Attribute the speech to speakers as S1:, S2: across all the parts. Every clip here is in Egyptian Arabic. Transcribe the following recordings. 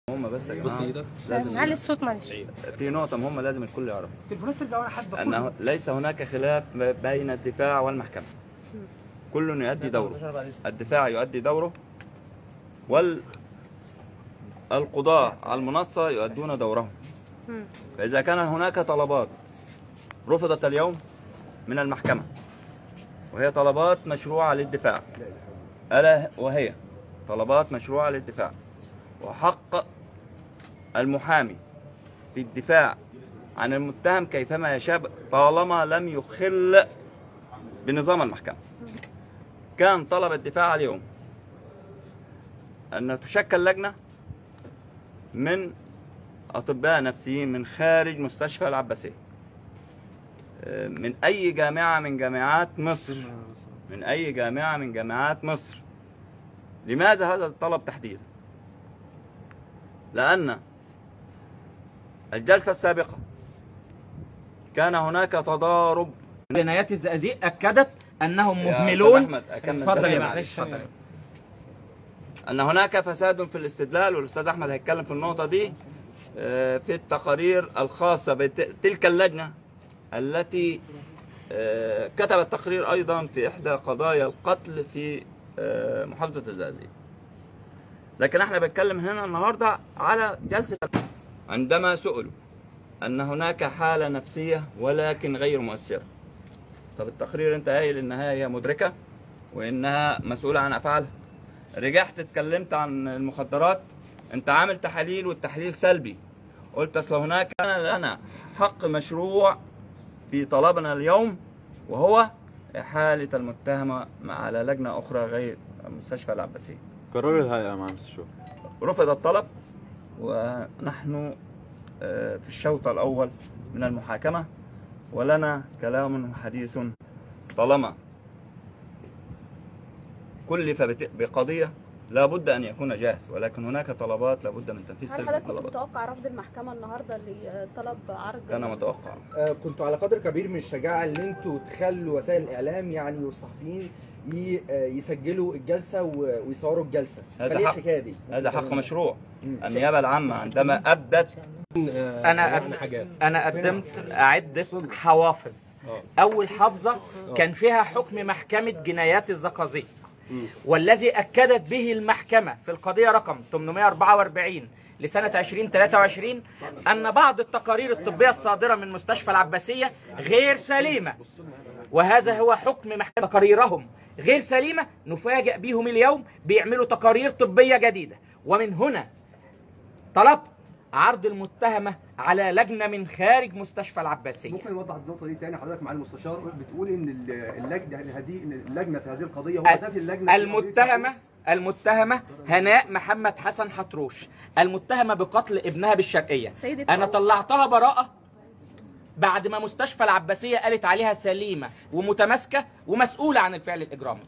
S1: هم بس يا
S2: بص
S1: جماعه
S2: ايدك
S1: لازم
S3: علي الصوت معلش
S1: في نقطة مهمة لازم الكل يعرف
S4: التليفونات ترجع ورا حد
S1: أنه ليس هناك خلاف بين الدفاع والمحكمة كل يؤدي دوره الدفاع يؤدي دوره وال القضاة على المنصة يؤدون دورهم
S3: مم.
S1: فإذا كان هناك طلبات رفضت اليوم من المحكمة وهي طلبات مشروعة للدفاع ألا وهي طلبات مشروعة للدفاع وحق المحامي في الدفاع عن المتهم كيفما يشاء طالما لم يخل بنظام المحكمة كان طلب الدفاع اليوم أن تشكل لجنة من أطباء نفسيين من خارج مستشفى العباسية آه، من أي جامعة من جامعات مصر من أي جامعة من جامعات مصر لماذا هذا الطلب تحديدا؟ لأن الجلسة السابقة كان هناك تضارب
S5: جنايات الزقازيق اكدت انهم
S1: يا
S5: مهملون
S1: أستاذ أحمد، أكمل
S5: اتفضل يا
S1: كلامي.
S5: معلش اتفضل
S1: أن هناك فساد في الاستدلال والأستاذ أحمد هيتكلم في النقطة دي آه، في التقارير الخاصة بتلك اللجنة التي آه، كتبت تقرير أيضا في إحدى قضايا القتل في آه، محافظة الزقازيق لكن احنا بنتكلم هنا النهاردة على جلسة عندما سئلوا أن هناك حالة نفسية ولكن غير مؤثرة طب التقرير انت قايل انها هي مدركة وانها مسؤولة عن افعالها رجعت اتكلمت عن المخدرات انت عامل تحاليل والتحليل سلبي قلت اصل هناك لنا حق مشروع في طلبنا اليوم وهو إحالة المتهمة على لجنة أخرى غير مستشفى العباسية
S6: قرار الهيئة مع مستشفى
S1: رفض الطلب ونحن آه، في الشوط الأول من المحاكمة ولنا كلام حديث طالما كلف بت- بقضية لا بد أن يكون جاهز ولكن هناك طلبات لا بد من تنفيذ
S7: هل
S1: تلك
S7: حضرتك كنت
S1: الطلبات
S7: متوقع رفض المحكمة النهاردة لطلب عرض
S1: كان متوقع
S8: آه، كنتوا على قدر كبير من الشجاعه ان انتوا تخلوا وسائل الاعلام يعني والصحفيين ي- آه، يسجلوا الجلسه و- ويصوروا الجلسه
S1: هذا
S8: فليه
S1: حق.
S8: الحكايه دي؟
S1: هذا حق مشروع
S8: مم.
S1: النيابة العامة عندما أبدت
S5: انا أد... انا قدمت عده حوافظ اول حافظه كان فيها حكم محكمه جنايات الزقازيق والذي اكدت به المحكمه في القضيه رقم 844 لسنه 2023 ان بعض التقارير الطبيه الصادره من مستشفى العباسيه غير سليمه وهذا هو حكم محكمة تقاريرهم غير سليمة نفاجأ بيهم اليوم بيعملوا تقارير طبية جديدة ومن هنا طلبت عرض المتهمة على لجنة من خارج مستشفى العباسية
S4: ممكن نوضح النقطه دي تاني حضرتك مع المستشار بتقول ان ال- اللجنه هذه إن اللجنه في هذه القضيه هو
S5: ال-
S4: اساس اللجنه في
S5: المتهمة
S4: قضية
S5: المتهمة هناء محمد حسن حتروش المتهمة بقتل ابنها بالشرقية
S7: سيدة
S5: أنا
S7: فوز.
S5: طلعتها براءة بعد ما مستشفى العباسية قالت عليها سليمة ومتماسكة ومسؤولة عن الفعل الإجرامي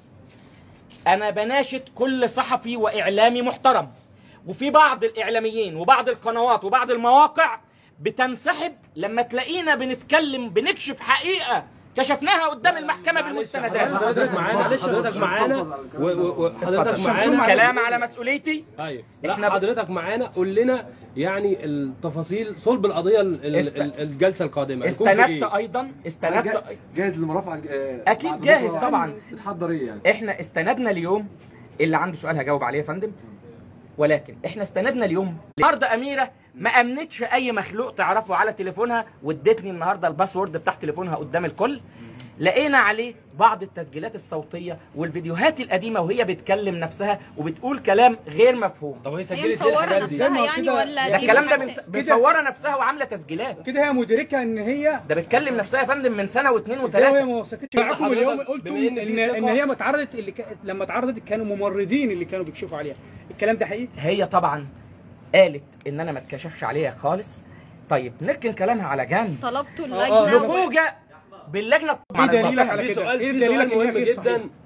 S5: أنا بناشد كل صحفي وإعلامي محترم وفي بعض الإعلاميين وبعض القنوات وبعض المواقع بتنسحب لما تلاقينا بنتكلم بنكشف حقيقة كشفناها قدام المحكمة بالمستندات
S2: حضرتك معانا حضرتك معانا و- و- وحضرتك معانا
S5: كلام على مسؤوليتي
S2: ايوه
S5: إحنا
S2: لا
S5: ب-
S2: حضرتك معانا قول لنا يعني التفاصيل صلب القضيه ال- ال-
S5: است-
S2: ال- الجلسه القادمه هيكون في
S5: استندت
S2: إيه؟
S5: ايضا استندت
S9: جاهز لمرافعه
S5: اكيد جاهز طبعا
S9: بتحضر ايه يعني؟
S5: احنا استندنا اليوم اللي عنده سؤال هجاوب عليه يا فندم ولكن احنا استندنا اليوم النهارده اميره ما امنتش اي مخلوق تعرفه على تليفونها وادتني النهارده الباسورد بتاع تليفونها قدام الكل لقينا عليه بعض التسجيلات الصوتيه والفيديوهات القديمه وهي بتكلم نفسها وبتقول كلام غير مفهوم
S2: طب هي
S7: هي
S2: سجلت ايه
S7: مصورة
S2: الحاجات دي؟
S7: نفسها يعني ولا
S5: ده
S7: دي
S5: الكلام ده
S7: محادثة؟
S5: من مصوره نفسها وعامله تسجيلات
S10: كده هي مدركه ان هي
S5: ده بتكلم نفسها يا فندم من سنه واثنين
S10: ازاي وهي
S5: وثلاثه
S10: ما وثقتش
S2: طب
S10: معاكم
S2: حضرتك
S10: اليوم قلتوا
S2: بما إن
S10: ان
S2: في ثقة-
S10: ان هي ما اتعرضت اللي ك... لما اتعرضت كانوا ممرضين اللي كانوا بيكشفوا عليها الكلام ده حقيقي
S5: هي طبعا قالت ان انا ما اتكشفش عليها خالص طيب نركن كلامها على جنب
S7: طلبتوا
S10: آه، آه،
S7: اللجنة
S5: نفوجئ باللجنه
S10: ايه دليلك
S2: في
S10: على كده
S2: سؤال
S10: ايه
S2: في سؤال
S10: دليلك ان هي
S2: مهم
S10: غير
S2: جدا
S10: صحيحة؟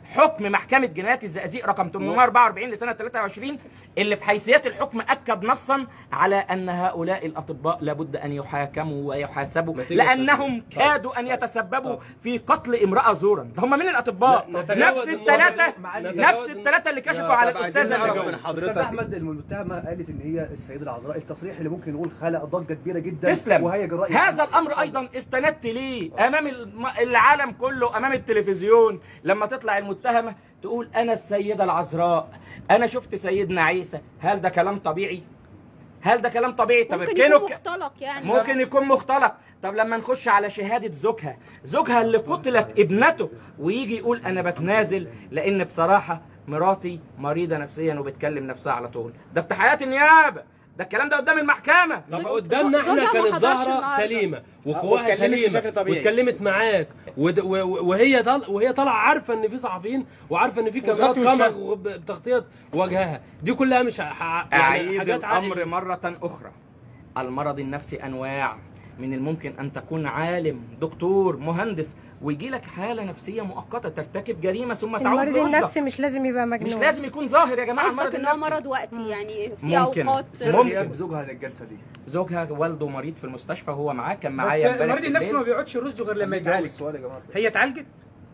S5: حكم محكمة جنايات الزقازيق رقم 844 لسنة 23 اللي في حيثيات الحكم أكد نصا على أن هؤلاء الأطباء لابد أن يحاكموا ويحاسبوا
S2: نتيجة
S5: لأنهم
S2: طب.
S5: كادوا أن يتسببوا
S2: طب.
S5: في قتل امرأة زورا ده هم من الأطباء
S2: لا، نتجاوز
S5: نفس
S2: النقطة
S5: الثلاثة
S2: دي.
S5: نفس
S2: نتجاوز
S5: الثلاثة اللي كشفوا
S9: يا
S5: على
S9: طب عايزين
S5: الأستاذة
S9: نعرف
S5: اللي
S9: من
S5: جوه.
S9: حضرتك
S4: استاذ احمد المتهمه قالت ان هي السيده العذراء التصريح اللي ممكن نقول خلق ضجه كبيره جدا
S5: تسلم
S4: وهي جراء
S5: هذا الامر ايضا استندت ليه امام الم- العالم كله امام التلفزيون لما تطلع المتهمه تقول انا السيده العذراء انا شفت سيدنا عيسى هل ده كلام طبيعي هل ده كلام طبيعي طب
S7: ممكن
S5: اركنه
S7: يكون
S5: ك-
S7: مختلق يعني
S5: ممكن يكون مختلق طب لما نخش على شهادة زوجها زوجها اللي قتلت ابنته ويجي يقول انا بتنازل لان بصراحة مراتي مريضة نفسيا وبتكلم نفسها على طول ده في تحقيقات النيابة ده الكلام ده قدام المحكمة
S2: طب
S7: زوج-
S2: قدامنا
S7: زوجها
S2: احنا
S7: ما
S2: كانت
S7: حضرش
S2: زهره
S7: النهاردة.
S2: سليمه وقواها
S8: واتكلمت
S2: سليمه
S8: بشكل طبيعي.
S2: واتكلمت معاك ود- و- وهي طل... وهي طالعه عارفه ان في صحفيين وعارفه ان في كاميرات
S10: وغطوا وشها.
S2: خمغ بتغطيه وجهها دي كلها مش ح... يعني
S5: أعيد
S2: حاجات
S5: الأمر
S2: عادية.
S5: مرة أخرى المرض النفسي أنواع من الممكن أن تكون عالم دكتور مهندس ويجي لك حالة نفسية مؤقتة ترتكب جريمة ثم تعود
S3: المريض
S5: برشدة
S3: النفسي مش لازم يبقى
S5: مش
S3: مجنون
S5: لازم يكون ظاهر يا جماعة المرض
S7: قصدك ان هو
S5: النفسي
S7: مرض وقتي يعني في
S5: ممكن.
S7: اوقات
S5: ممكن.
S4: ممكن زوجها للجلسه دي
S5: زوجها والده مريض في المستشفى هو معاه كان
S10: بس
S5: معايا امبارح
S10: المريض النفسي
S5: بالليل.
S10: ما بيقعدش رشده غير لما يتعالج
S4: السؤال يا جماعه
S10: هي اتعالجت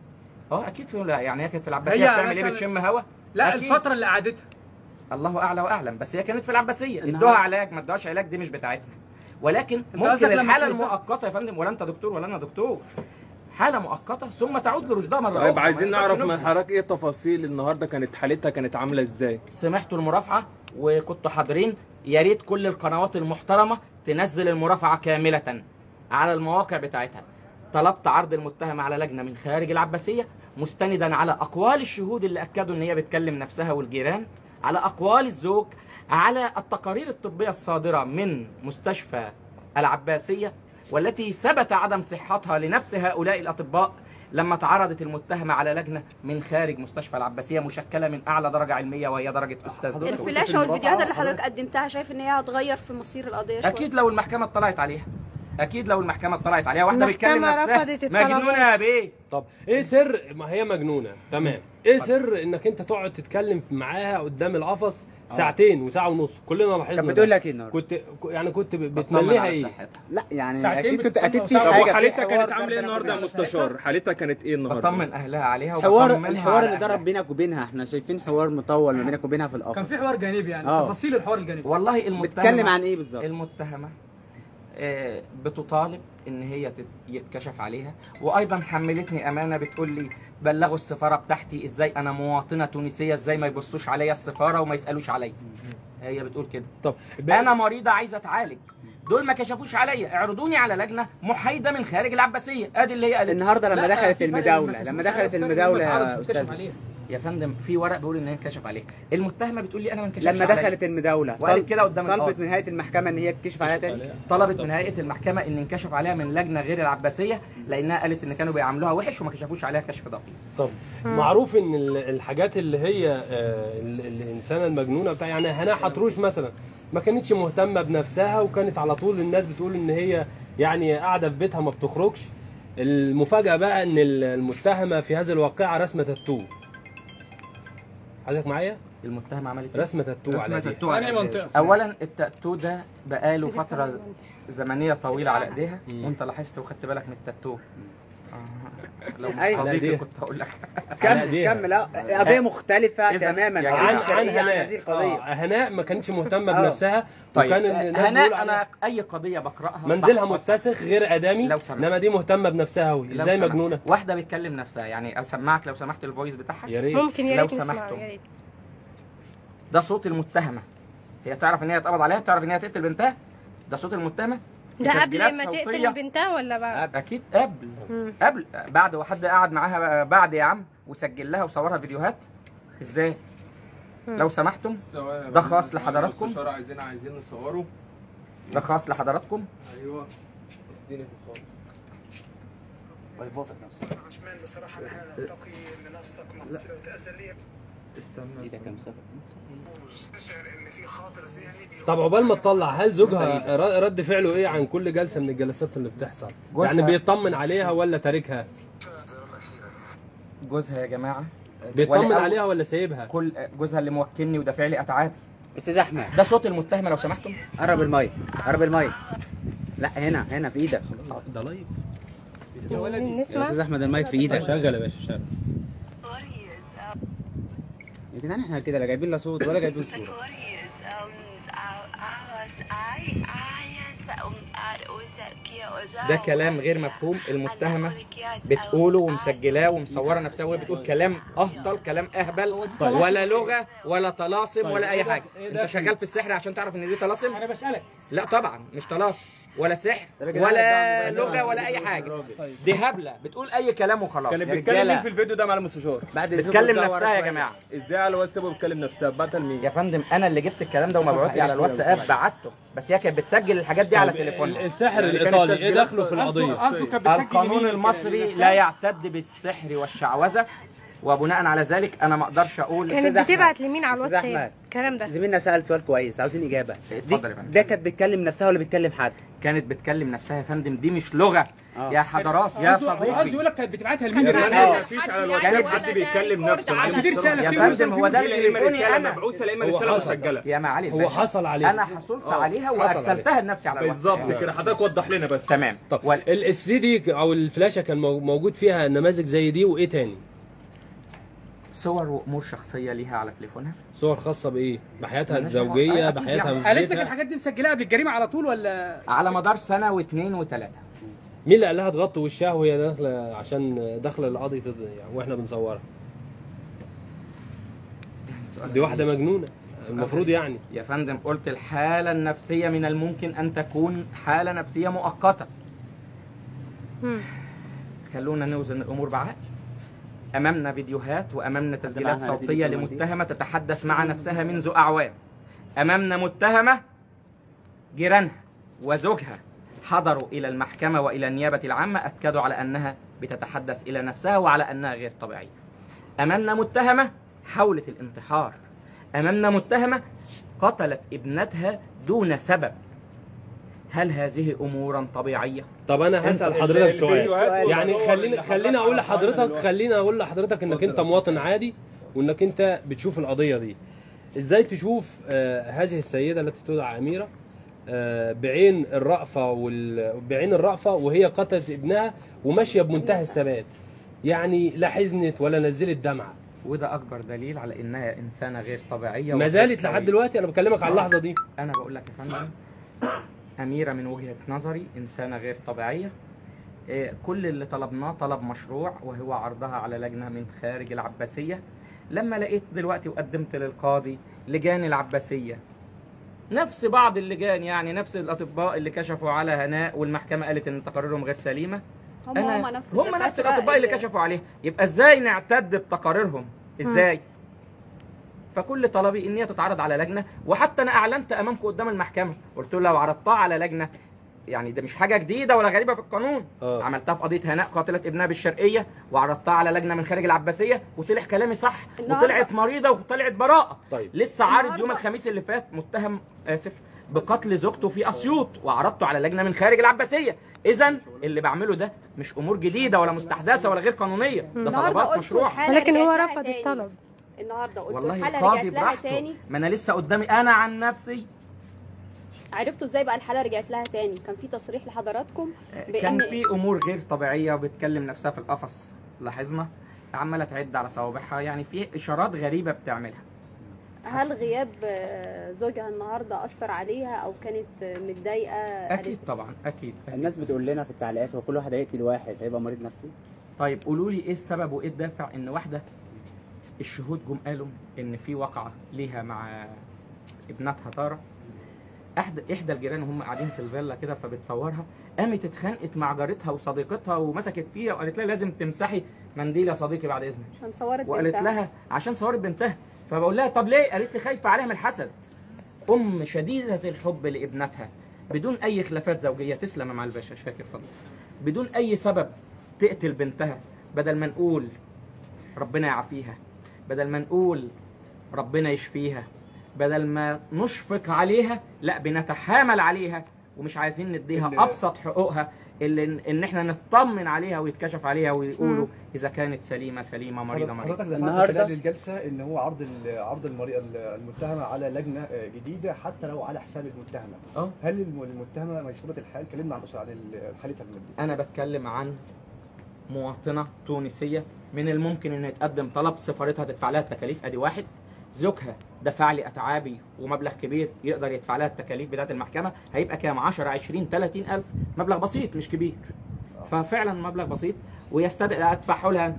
S5: اه اكيد في لا يعني هي كانت في العباسيه
S10: هي
S5: بتعمل ايه
S10: مثلاً-
S5: بتشم هوا
S10: لا
S5: أكيد.
S10: الفتره اللي قعدتها
S5: الله اعلى واعلم بس هي كانت في العباسيه
S10: إنها-
S5: ادوها علاج ما ادوهاش علاج دي مش بتاعتنا ولكن ممكن
S10: قصدك لما
S5: الحاله
S10: تكون-
S5: المؤقته يا فندم ولا انت دكتور ولا انا دكتور حاله مؤقته ثم تعود لرشدها مره
S6: طيب
S5: أخرى.
S6: عايزين
S5: ما نقدرش
S6: نعرف من
S5: نجزم.
S6: حضرتك ايه تفاصيل النهارده كانت حالتها كانت عامله ازاي
S5: سمعتوا المرافعه وكنتوا حاضرين يا ريت كل القنوات المحترمه تنزل المرافعه كامله على المواقع بتاعتها طلبت عرض المتهم على لجنه من خارج العباسيه مستندا على اقوال الشهود اللي اكدوا ان هي بتكلم نفسها والجيران على اقوال الزوج على التقارير الطبيه الصادره من مستشفى العباسيه والتي ثبت عدم صحتها لنفس هؤلاء الاطباء لما تعرضت المتهمه على لجنه من خارج مستشفى العباسيه مشكله من اعلى درجه علميه وهي درجه استاذ دكتور.
S7: الفلاشه والفيديوهات اللي حضرتك قدمتها شايف ان هي هتغير في مصير القضيه شويه
S5: اكيد لو المحكمه اطلعت عليها اكيد لو المحكمه اطلعت عليها واحده بتكلم
S3: المحكمة
S5: نفسها
S3: رفضت الطلب.
S5: مجنونه يا بيه
S2: طب ايه سر ما هي مجنونه تمام ايه سر انك انت تقعد تتكلم معاها قدام القفص ساعتين وساعه ونص كلنا لاحظنا
S11: كانت
S2: ده.
S11: بتقول لك ايه النهارده؟
S2: كنت يعني كنت ب-
S5: بطمن
S2: بتمليها
S5: على
S2: ايه
S5: صحتها.
S11: لا يعني
S10: ساعتين
S11: اكيد كنت
S10: بتطمن
S11: اكيد في
S10: وساعة.
S6: طب
S11: حاجه
S6: وحالتها
S11: في حوار
S6: كانت عامله ايه
S11: بينك
S6: النهارده يا
S11: وبين
S6: مستشار حالتها كانت ايه النهارده
S5: بطمن اهلها عليها
S11: حوار
S5: وبطمنها
S11: الحوار
S5: على
S11: اللي
S5: أهلها.
S11: ضرب بينك وبينها احنا شايفين حوار مطول ما بينك وبينها في
S10: كان
S11: القفص
S10: في حوار جانبي يعني
S11: آه.
S10: تفاصيل الحوار الجانبي
S5: والله المتهمه
S11: بتتكلم عن ايه بالظبط
S5: المتهمه آه، بتطالب ان هي تت- يتكشف عليها وايضا حملتني امانه بتقول لي بلغوا السفاره بتاعتي ازاي انا مواطنه تونسيه ازاي ما يبصوش عليا السفاره وما يسالوش عليا هي بتقول كده
S2: طب
S5: انا مريضه عايزه اتعالج دول ما كشفوش عليا اعرضوني على لجنه محايده من خارج العباسيه ادي اللي هي قالت
S11: النهارده لما
S10: لا،
S11: دخلت
S10: في فرق
S11: المداوله
S10: لما
S11: لما
S10: تكشفش
S11: دخلت
S10: عليها، فرق
S11: المداوله
S10: لما
S11: يا
S10: تعرض تكشف
S11: استاذ
S10: عليها.
S5: يا فندم في ورق بيقول ان هي اتكشف عليها المتهمه بتقول لي انا ما انكشفش
S11: لما
S5: عليا.
S11: دخلت المداوله
S5: وقالت
S11: طل-
S5: كده قدام
S11: طلبت
S5: القاضي.
S11: من هيئه المحكمه ان هي تكشف عليها تاني
S5: طلبت من هيئه المحكمه ان انكشف عليها من لجنه غير العباسيه لانها قالت ان كانوا بيعاملوها وحش وما كشفوش عليها كشف دقيق
S2: طب معروف ان ال- الحاجات اللي هي آه، ال- الانسانه المجنونه بتاع يعني هنا حتروش مثلا ما كانتش مهتمه بنفسها وكانت على طول الناس بتقول ان هي يعني قاعده في بيتها ما بتخرجش المفاجاه بقى ان ال- المتهمه في هذه الواقعه رسمه تاتو حضرتك معايا
S5: المتهمه عملت إيه؟
S2: رسمه تاتو على
S8: رسمة
S2: ايديها.
S8: تاتو على
S10: أنهي
S8: إيديها.
S10: منطقة؟
S5: اولا التاتو ده بقاله فتره زمنيه طويله على ايديها
S2: مم.
S5: وانت لاحظت وخدت بالك من التاتو آه. لو مش
S11: أيوة.
S2: على
S5: صديقي
S2: إيديها.
S5: كنت هقول لك
S2: على
S11: كم
S2: إيديها.
S11: كم لا قضيه مختلفه
S5: إذن
S11: تماما
S5: يعني
S2: عن
S11: عن
S2: عن
S11: الشرعيه عن
S2: هناء
S11: هذه القضيه
S2: آه، هناء ما كانتش مهتمه
S11: آه.
S2: بنفسها
S5: طيب
S2: وكان الناس بيقولوا
S5: هناء
S2: عليها
S5: انا اي قضيه بقراها
S2: منزلها
S5: بحفظها.
S2: متسخ غير ادمي
S5: لو سمحت.
S2: انما دي مهتمه بنفسها قوي
S5: لو
S2: ازاي
S5: سمحت.
S2: مجنونه
S5: واحده بتكلم نفسها يعني اسمعك لو سمحت الفويس بتاعها
S2: يا ريت
S3: ممكن يا
S5: لو
S3: ريت نسمعه
S5: سمحتم.
S3: يا ريت
S5: ده صوت المتهمه هي تعرف ان هي اتقبض عليها تعرف ان هي تقتل بنتها ده صوت المتهمه
S3: ده قبل
S5: تسجيلات
S3: ما
S5: صوتية.
S3: تقتل بنتها ولا بعد؟
S5: اكيد قبل
S3: مم.
S5: قبل بعد وحد قعد معاها بعد يا عم وسجل لها وصورها فيديوهات ازاي
S3: مم.
S5: لو سمحتم
S6: ثواني يا
S5: ده
S6: باشا،
S5: خاص
S6: ثواني،
S5: لحضراتكم.
S6: المستشار عايزين عايزين نصوره
S5: ده خاص لحضراتكم
S6: ايوه اديني خالص
S11: ايه ده كام صفحه
S2: طب عقبال ما تطلع هل زوجها ر- رد فعله ايه عن كل جلسه من الجلسات اللي بتحصل؟
S5: جوزها-
S2: يعني بيطمن عليها ولا تاركها؟
S5: جوزها يا جماعه
S2: بيطمن
S5: ولأول-
S2: عليها ولا سايبها
S5: كل جوزها اللي موكلني ودافع لي اتعاب
S11: استاذ احمد
S5: ده صوت المتهمه لو سمحتم
S11: قرب المايك قرب المايك لا هنا هنا في ايدك
S2: ده لايف
S11: يا
S3: نسمع
S11: استاذ احمد المايك في ايدك
S2: شغل يا باشا شغل
S11: يا جدعان احنا كده لا جايبين لا صوت ولا جايبين صوره
S5: ده كلام غير مفهوم المتهمه بتقوله ومسجلاه ومصوره نفسها وهي بتقول كلام اهطل كلام اهبل ولا لغه ولا طلاسم ولا اي حاجه انت شغال في السحر عشان تعرف ان دي طلاسم
S10: انا بسالك
S5: لا طبعا مش طلاسم ولا سحر ولا لغه ولا اي حاجه دي هبله بتقول اي كلام وخلاص
S6: كانت بتتكلم مين في الفيديو ده مع المستشار؟
S11: بعد
S5: بتتكلم نفسها يا جماعه
S6: ازاي على الواتساب بتكلم نفسها بطل مين؟
S5: يا فندم انا اللي جبت الكلام ده ومبعوت لي على الواتساب بعته بس هي كانت بتسجل الحاجات دي على تليفونها
S2: السحر
S6: يعني كانت
S2: الايطالي ايه
S6: تسجيلات
S2: دخله في
S6: قصده-
S2: القضيه
S10: قصده كانت بتسجل
S5: القانون
S10: يمين
S5: المصري
S10: نفسها؟
S5: لا يعتد بالسحر والشعوذه وبناء على ذلك انا ما اقدرش اقول
S3: كانت
S11: أحمد.
S3: بتبعت لمين على
S11: أستاذ
S3: الواتساب
S11: أحمد.
S3: الكلام ده
S11: زميلنا سال سؤال كويس عاوزين اجابه دي
S5: اتفضل يا فندم.
S11: ده كانت بتكلم نفسها ولا بتكلم حد
S5: كانت بتكلم نفسها يا فندم دي مش لغه
S11: آه.
S5: يا حضرات يا
S10: قصده- هو قصده
S5: صديقي
S10: يقول لك كانت بتبعتها لمين
S6: يا
S10: الرساله
S6: فندم مفيش على الواتساب حد بيتكلم نفسه
S10: عشان دي رساله
S5: يا
S10: في
S5: فندم
S10: رسالة
S5: هو ده
S10: في
S6: لا اما
S5: تليفوني
S6: رساله
S5: انا
S6: مبعوثه لا اما
S2: هو
S6: رساله
S2: حصل.
S6: مسجله
S5: يا معالي
S2: هو
S5: الباشا.
S2: حصل عليه
S5: انا حصلت
S6: آه.
S5: عليها
S2: حصل
S5: وارسلتها لنفسي على الواتساب
S6: بالظبط كده حضرتك وضح لنا بس
S5: تمام
S6: طب.
S5: وال-
S2: ال- السي دي او الفلاشه كان مو- موجود فيها نماذج زي دي وايه تاني
S5: صور وامور شخصيه ليها على تليفونها
S2: صور خاصه بايه بحياتها
S5: مالهاش دعوة.
S2: الزوجيه
S5: أكيد
S2: بحياتها
S5: يعني.
S2: في
S10: قالت لك
S2: بيتها.
S10: الحاجات دي مسجلها قبل الجريمه على طول ولا
S5: على مدار سنه واثنين وثلاثه
S2: مين اللي قال لها تغطي وشها وهي داخله عشان داخله القاضي تد- يعني واحنا بنصورها دي واحده مجنونه المفروض يعني
S5: يا فندم قلت الحاله النفسيه من الممكن ان تكون حاله نفسيه مؤقته
S3: مم.
S5: خلونا نوزن الامور بعقل امامنا فيديوهات وامامنا تسجيلات
S11: معنا
S5: صوتيه
S11: فيديو كمان دي.
S5: لمتهمه تتحدث مع نفسها منذ اعوام امامنا متهمه جيرانها وزوجها حضروا الى المحكمه والى النيابه العامه اكدوا على انها بتتحدث الى نفسها وعلى انها غير طبيعيه امامنا متهمه حاولت الانتحار امامنا متهمه قتلت ابنتها دون سبب هل هذه امورا طبيعيه
S2: طب انا هسال حضرتك
S6: ال-
S2: سؤال
S6: الفيديوهات
S2: يعني
S6: والصور
S2: خليني
S6: اللي
S2: خليني
S6: حضرتك
S2: اقول
S6: عرضتها
S2: لحضرتك
S6: دلوقتي.
S2: خليني اقول لحضرتك انك انت مواطن عادي وانك انت بتشوف القضيه دي ازاي تشوف آه هذه السيده التي تدعى اميره آه بعين الرأفه وال... بعين الرأفه وهي قتلت ابنها وماشيه بمنتهى الثبات يعني لا حزنت ولا نزلت دمعه
S5: وده اكبر دليل على انها انسانه غير طبيعيه
S2: ما
S5: وغير
S2: زالت
S5: سوية.
S2: لحد دلوقتي انا بكلمك على اللحظه دي
S5: انا بقول لك يا فندم اميره من وجهه نظري انسانه غير طبيعيه إيه، كل اللي طلبناه طلب مشروع وهو عرضها على لجنه من خارج العباسيه لما لقيت دلوقتي وقدمت للقاضي لجان العباسيه نفس بعض اللجان يعني نفس الاطباء اللي كشفوا على هناء والمحكمه قالت ان تقاريرهم غير سليمه
S7: هم
S5: أنا-
S7: هم نفس
S5: هم نفس
S7: الدكاترة
S5: الاطباء اللي كشفوا عليه يبقى ازاي نعتد بتقاريرهم ازاي فكل طلبي ان هي تتعرض على لجنه وحتى انا اعلنت امامكم قدام المحكمه قلت له لو عرضتها على لجنه يعني ده مش حاجه جديده ولا غريبه في القانون
S2: آه.
S5: عملتها في قضيه هناء قاتله ابنها بالشرقيه وعرضتها على لجنه من خارج العباسيه وطلع كلامي صح
S7: النهاردة-
S5: وطلعت مريضه وطلعت براءه
S2: طيب
S5: لسه عارض
S7: النهاردة-
S5: يوم الخميس اللي فات متهم اسف بقتل زوجته في اسيوط وعرضته على لجنه من خارج العباسيه اذا اللي بعمله ده مش امور جديده ولا مستحدثه ولا غير قانونيه ده
S7: النهارده
S5: طلبات
S7: قلت
S5: مشروع
S7: الحالة
S3: ولكن هو
S7: رجعت لها
S3: رفض
S7: تاني.
S3: الطلب
S7: النهارده قلت
S5: والله
S7: الحاله
S5: القاضي
S7: رجعت لها
S5: براحته
S7: تاني
S5: ما انا لسه قدامي انا عن نفسي
S7: عرفتوا ازاي بقى الحاله رجعت لها تاني كان في تصريح لحضراتكم
S5: كان
S7: بان
S5: في امور غير طبيعيه وبتكلم نفسها في القفص لاحظنا عماله تعد على صوابعها يعني في اشارات غريبه بتعملها
S7: هل غياب آه، زوجها النهارده اثر عليها او كانت آه، متضايقه
S5: اكيد طبعا اكيد, أكيد.
S11: الناس بتقول لنا في التعليقات هو كل واحد هيقتل واحد هيبقى مريض نفسي
S5: طيب قولوا لي ايه السبب وايه الدافع ان واحده الشهود جم قالوا ان في واقعه ليها مع ابنتها تارا احدى احدى الجيران وهم قاعدين في الفيلا كده فبتصورها قامت اتخانقت مع جارتها وصديقتها ومسكت فيها وقالت لها لازم تمسحي منديل يا صديقي بعد اذنك
S7: عشان صورت
S5: وقالت
S7: بنتها.
S5: لها عشان صورت بنتها فبقول لها طب ليه قالت لي خايفه عليها من الحسد ام شديده الحب لابنتها بدون اي خلافات زوجيه تسلم يا مع الباشا شاكر فضل بدون اي سبب تقتل بنتها بدل ما نقول ربنا يعافيها بدل ما نقول ربنا يشفيها بدل ما نشفق عليها لا بنتحامل عليها ومش عايزين نديها ابسط حقوقها اللي ان احنا نطمن عليها ويتكشف عليها ويقولوا اذا كانت سليمه سليمه مريضه مريضه
S4: حضرتك دفعت
S11: النهاردة-
S4: خلال الجلسه ان هو عرض ال- عرض المري- المتهمه على لجنه آه، جديده حتى لو على حساب المتهمه
S5: اه
S4: هل الم- المتهمه ميسوره الحال كلمنا عن عن ال- حالتها الماديه
S5: انا بتكلم عن مواطنه تونسيه من الممكن ان يتقدم طلب سفارتها تدفع لها التكاليف ادي واحد زوجها دفع لي اتعابي ومبلغ كبير يقدر يدفع لها التكاليف بتاعه المحكمه هيبقى كام 10 20 30 الف مبلغ بسيط مش كبير ففعلا مبلغ بسيط ويستدعي ادفعه لها أنا.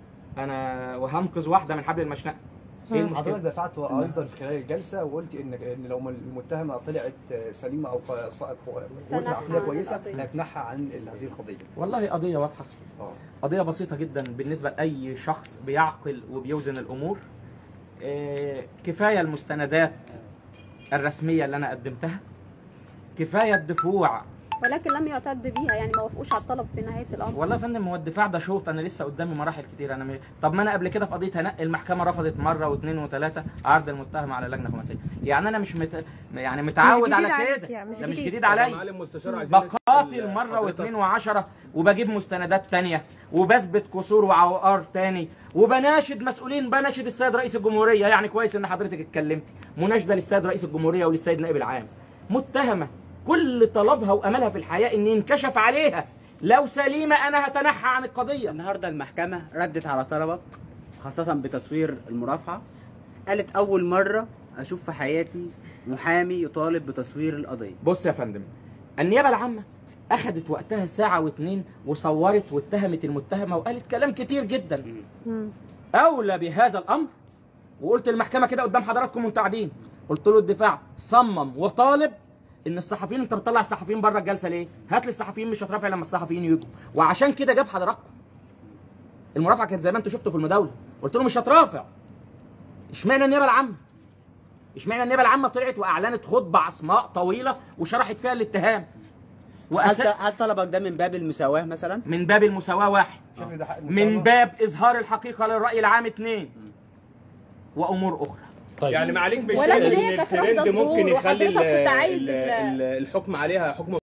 S5: انا وهنقذ واحده من حبل المشنقه ايه
S4: حضرتك
S5: المشكله
S4: دفعت ايضا خلال الجلسه وقلت ان ان لو المتهمه طلعت سليمه او ق- ص- قوتها
S7: تنحى
S4: عقليه
S7: عن
S4: كويسه
S7: القضية.
S4: هتنحى عن هذه القضيه
S5: والله قضيه واضحه
S4: اه
S5: قضية بسيطة جدا بالنسبة لأي شخص بيعقل وبيوزن الأمور آه، كفاية المستندات الرسمية اللي أنا قدمتها كفاية الدفوع
S7: ولكن لم يعتد بيها يعني ما وافقوش على الطلب في نهايه الامر
S5: والله يا فندم هو الدفاع ده شوط انا لسه قدامي مراحل كتير انا م... طب ما انا قبل كده في قضيه هناء المحكمه رفضت مره واثنين وثلاثه عرض المتهم على لجنه خماسيه يعني انا مش مت... يعني متعود
S3: جديد
S5: على
S3: عليك
S5: كده
S3: يعني، مش
S5: ده مش
S3: جديد.
S5: جديد عليا
S6: معالي المستشار عايزين نسأل
S5: بقاتل مره
S6: حضرتك-
S5: واثنين وعشرة وبجيب مستندات تانية وبثبت قصور وعوار تاني وبناشد مسؤولين بناشد السيد رئيس الجمهورية يعني كويس ان حضرتك اتكلمتي مناشدة للسيد رئيس الجمهورية وللسيد نائب العام متهمة كل طلبها واملها في الحياة ان ينكشف عليها لو سليمة انا هتنحى عن القضية
S11: النهارده المحكمة ردت على طلبك خاصة بتصوير المرافعة قالت أول مرة أشوف في حياتي محامي يطالب بتصوير القضية
S5: بص يا فندم النيابة العامة أخدت وقتها ساعة واتنين وصورت واتهمت المتهمة وقالت كلام كتير جدا
S3: مم.
S5: أولى بهذا الأمر وقلت المحكمة كده قدام حضراتكم وانتوا قاعدين قلت له الدفاع صمم وطالب ان الصحفيين انت بتطلع الصحفيين بره الجلسه ليه؟ هات لي الصحفيين مش هترافع لما الصحفيين يجوا وعشان كده جاب حضراتكم المرافعه كانت زي ما انتوا شفتوا في المداوله قلت له مش هترافع اشمعنى النيابه العامه؟ اشمعنى النيابه العامه طلعت واعلنت خطبه عصماء طويله وشرحت فيها الاتهام
S11: هل,
S5: وأس...
S11: هل طلبك ده من باب المساواة مثلا؟
S5: من باب المساواه واحد
S4: شايف إن ده حق
S5: من
S4: المتهمة؟
S5: باب اظهار الحقيقه للراي العام اثنين وامور اخرى
S2: طيب
S6: يعني معاليك مش
S7: ولكن
S6: شايف
S7: هي
S6: ان
S7: كانت
S6: الترند
S7: رافضة
S6: ممكن
S7: الظهور
S6: يخلي
S7: وحضرتك كنت عايز
S6: ال-
S7: ال-
S6: ال- الحكم عليها حكم